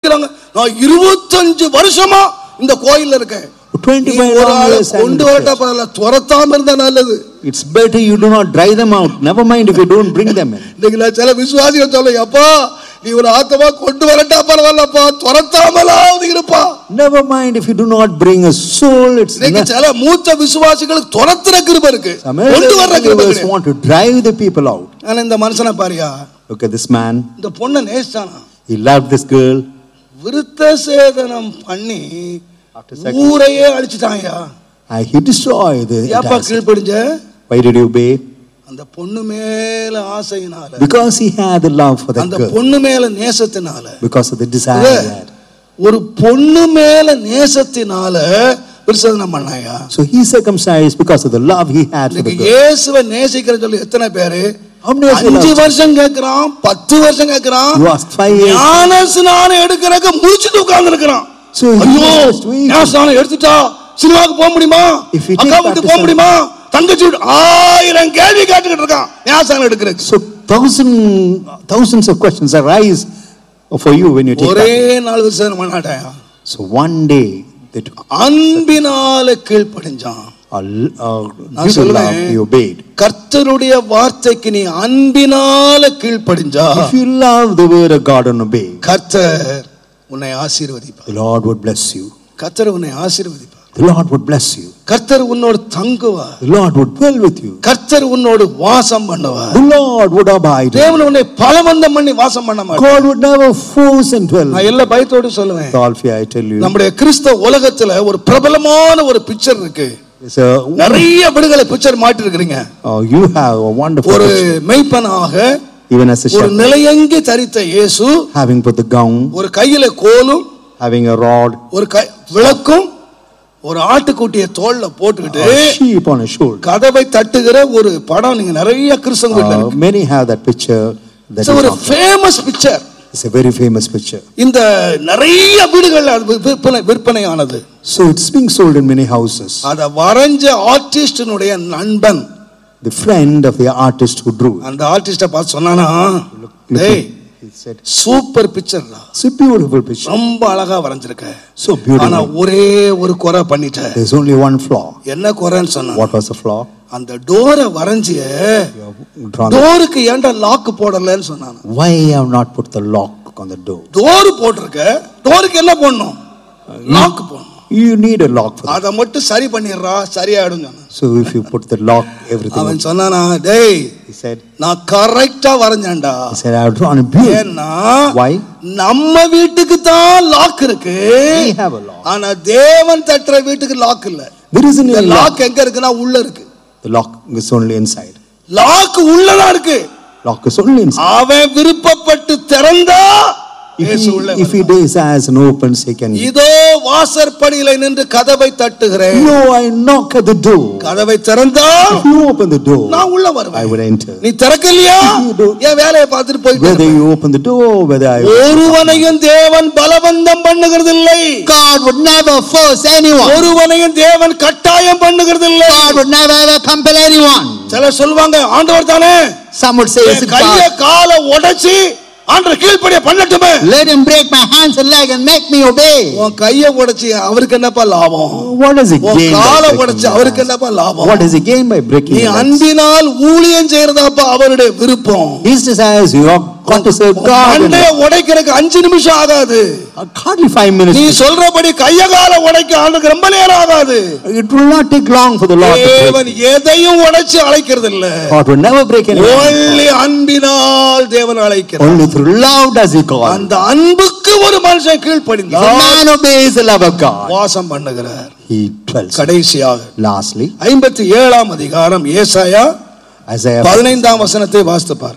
நினைக்கிறாங்க நான் இருபத்தஞ்சு வருஷமா இந்த கோயில்ல இருக்கேன் 25 நீ ஒரு long ஆளை years I'm in கொண்டு the வரட்டா பரவாயில்ல துரத்தாம இருந்தா நல்லது It's better you do not drive them out. Never mind if you don't bring them in. இன்னைக்கு நான் சில விசுவாசிகள் சொல்ல அப்பா நீ ஒரு ஆத்தமா கொண்டு வரட்டா பரவாயில்லப்பா துரத்தாமலாவது இருப்பா Never mind if you do not bring a soul. It's இன்னைக்கு not. சில மூத்த விசுவாசிகளுக்கு துரத்துற கிருப இருக்கு Some கொண்டு வர்ற elder கிருப believers கிடையாது. want to drive the people out. ஆனா இந்த மனுஷனை பாரியா Look at this man. இந்த பொண்ணை நேசிச்சானா He loved this girl. விருத்த சேதனம் பண்ணி After sex. ஊரையே அழிச்சிட்டாங்கயா And he destroyed the ஏப்பா entire city. கீழ்ப்படிஞ்ச Why did he obey? அந்த பொண்ணு மேல ஆசையினால Because he had the love for that அந்த girl. பொண்ணு மேல நேசத்தினால Because of the desire he had. ஒரு பொண்ணு மேல நேசத்தினால விருசதனம் பண்ணாயா So he circumcised because of the love he had for the இன்னைக்கு girl. இயேசுவை நேசிக்கிறேன்னு சொல்லி எத்தனை பேரு How many of you அஞ்சு love? வருஷம் கேட்கிறான் பத்து வருஷம் கேட்கிறான் You asked five years. ஞான ஸ்நானம் எடுக்கிறக்க முடிச்சுட்டு உட்கார்ந்து இருக்கிறான் So he ஐயோ was weak. ஞான ஸ்நானம் எடுத்துட்டா சினிமாவுக்கு போக முடியுமா If he அக்கா take வீட்டுக்கு போக baptism- முடியுமா தங்கச்சி வீட்டு ஆயிரம் கேள்வி கேட்டுக்கிட்டு இருக்கான் ஞான ஸ்நானம் எடுக்கிறதுக்கு So thousand, thousands of questions arise for you when you take ஒரே baptism. நாள் விசாரணை பண்ணாட்டாயா So one day, they took, அன்பினால கீழ்ப்படிஞ்சான் uh, uh, நான் due to love, சொல்லுவேன். he obeyed. கர்த்தருடைய வார்த்தைக்கு நீ அன்பினால கீழ்ப்படிஞ்சா If you love the word of God and obey, கர்த்தர் உன்னை ஆசீர்வதிப்பார் the Lord would bless you. கர்த்தர் உன்னை ஆசீர்வதிப்பார் The Lord would bless you. கர்த்தர் உன்னோடு தங்குவார் The Lord would dwell with you. கர்த்தர் உன்னோடு வாசம் பண்ணுவார் The Lord would abide. in you. தேவன் உன்னை பலவந்தம் பண்ணி வாசம் பண்ண மாட்டார் God would never force and dwell. நான் எல்லா பயத்தோடு சொல்லுவேன் With all fear, I tell you. நம்முடைய கிறிஸ்தவ உலகத்துல ஒரு பிரபலமான ஒரு பிக்சர் இருக்கு It's a, நிறைய விடுதலை பிக்சர் மாட்டி இருக்கிறீங்க oh, you have a wonderful ஒரு picture. மெய்ப்பனாக Even as a ஒரு shepherd, நிலையங்கி தரித்த இயேசு having put the gown, ஒரு கையில கோலும் having a rod, ஒரு கை விளக்கும் ஒரு ஆட்டுக்குட்டியை தோல்ல போட்டுக்கிட்டு a sheep on his shoulder. கதவை தட்டுகிற ஒரு படம் நீங்க நிறைய கிறிஸ்தவ வீட்டுல Uh, இருக்கு many have that picture. That It's is ஒரு not- famous picture it's a very famous picture. இந்த நிறைய வீடுகள்ல அது விற்பனை விற்பனையானது So it's being sold in many houses. அத வரைஞ்ச ஆர்டிஸ்டினுடைய நண்பன் The friend of the artist who drew. it. அந்த ஆர்டிஸ்ட பார்த்து சொன்னானா Look டேய் at- He said, சூப்பர் பிக்சர்டா it's a beautiful picture. ரொம்ப அழகா வரைஞ்சிருக்க So ஆனா beautiful. ஒரே ஒரு குறை பண்ணிட்ட There's only one flaw. என்ன குறைன்னு சொன்னா What was the flaw? அந்த டோரை வரைஞ்சிய You have drawn the- டோருக்கு ஏன்டா லாக் போடலன்னு சொன்னான் Why you have not put the lock on the door? Door போட்டிருக்க டோருக்கு என்ன போடணும் லாக் போடணும் You need a lock for that. அதை மட்டும் சரி பண்ணிடுறா சரியாயிடும் சொன்னான் So if you put the lock, everything. அவன் will- சொன்னானா டேய் He said, நான் கரெக்டா வரைஞ்சேன்டா he said, I have drawn a beauty. ஏன்னா Why? நம்ம வீட்டுக்கு தான் லாக் இருக்கு We have a lock. ஆனா தேவன் தட்டுற வீட்டுக்கு லாக் இல்ல There isn't இந்த any lock. லாக் எங்க இருக்குன்னா உள்ள இருக்கு The lock is only inside. Lock உள்ளதான் இருக்கு Lock is only inside. அவன் விருப்பப்பட்டு திறந்தா If இயேசு he, உள்ள if he வருவார். desires and opens, he can. இதோ வாசற்படியில நின்று கதவை தட்டுகிறேன் No, I knock at the door. கதவை திறந்தா If you open the door, நான் உள்ள I வருவேன் would enter. நீ திறக்கலையா If you do- என் வேலையை பார்த்துட்டு போயிட்டு Whether இருப்பேன். you open the door, whether I. ஒருவனையும் தேவன் பலவந்தம் பண்ணுகிறது இல்லை God would never force anyone. ஒருவனையும் தேவன் கட்டாயம் பண்ணுகிறது இல்லை God would never ever compel anyone. சிலர் சொல்லுவாங்க ஆண்டவர் தானே Some would say, is N it கைய God? காலை உடைச்சு ஆண்டவர் கீழ்ப்படிய பண்ணட்டுமே Let him break my hands and leg and make me obey. உன் கைய உடைச்சு அவருக்கு என்னப்பா லாபம் What does he உன் gain? by காலை breaking உடைச்சு your அவருக்கு hands? என்னப்பா லாபம் What does he gain by breaking நீ your hands? அன்பினால் ஊழியம் செய்யறதாப்பா அவருடைய விருப்பம் His desires, you have got to serve God. in மண்டைய உடைக்கிறதுக்கு அஞ்சு நிமிஷம் ஆகாது Uh, Hardly five minutes. நீ சொல்றபடி கைய கால உடைக்க ஆண்டுக்கு ரொம்ப நேரம் ஆகாது It will not take long for the Lord to break. தேவன் எதையும் உடைச்சு அழைக்கிறது இல்ல God will never break anyone. only அன்பினால் தேவன் அழைக்கிறார் Only through love does he call. அந்த அன்புக்கு ஒரு மனுஷன் If a கீழ்ப்படிந்தால் man obeys the love of God, வாசம் பண்ணுகிறார் he dwells. கடைசியாக Lastly, ஐம்பத்தி ஏழாம் அதிகாரம் ஏசாயா Isaiah பதினைந்தாம் வசனத்தை வாசித்துப்பார்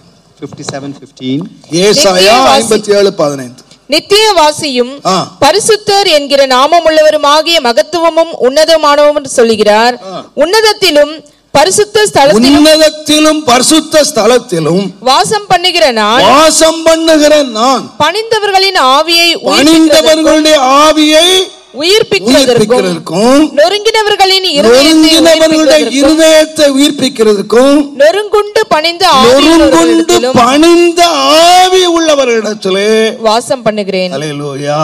57 15. ஏசாயா வாசி. ஐம்பத்தி ஏழு பதினைந்து நித்தியவாசியும் ஆ. பரிசுத்தர் என்கிற நாமமுள்ளவருமாகிய மகத்துவமும் உன்னதமானவும் என்று சொல்லுகிறார் உன்னதத்திலும் பரிசுத்த ஸ்தலத்திலும் உன்னதத்திலும் பரிசுத்த ஸ்தலத்திலும் வாசம் பண்ணுகிற நான் வாசம் பண்ணுகிற நான் பணிந்தவர்களின் ஆவியை பணிந்தவர்களுடைய ஆவியை உயிர்ப்பிக்கிறதற்கும் உயிர்ப்பிக்கிறதற்கும் நொறுங்கினவர்களின் இருதயத்தை நொறுங்கினவர்களுடைய உயிர்ப்பிக்கிறதற்கும், இருதயத்தை உயிர்ப்பிக்கிறதுக்கும் நொறுங்குண்டு பணிந்த நொறுங்குண்டு ஆவியுள்ளவர்களிடத்திலும் பணிந்த ஆவி உள்ளவர்களிடத்திலே வாசம் பண்ணுகிறேன் அலையலூயா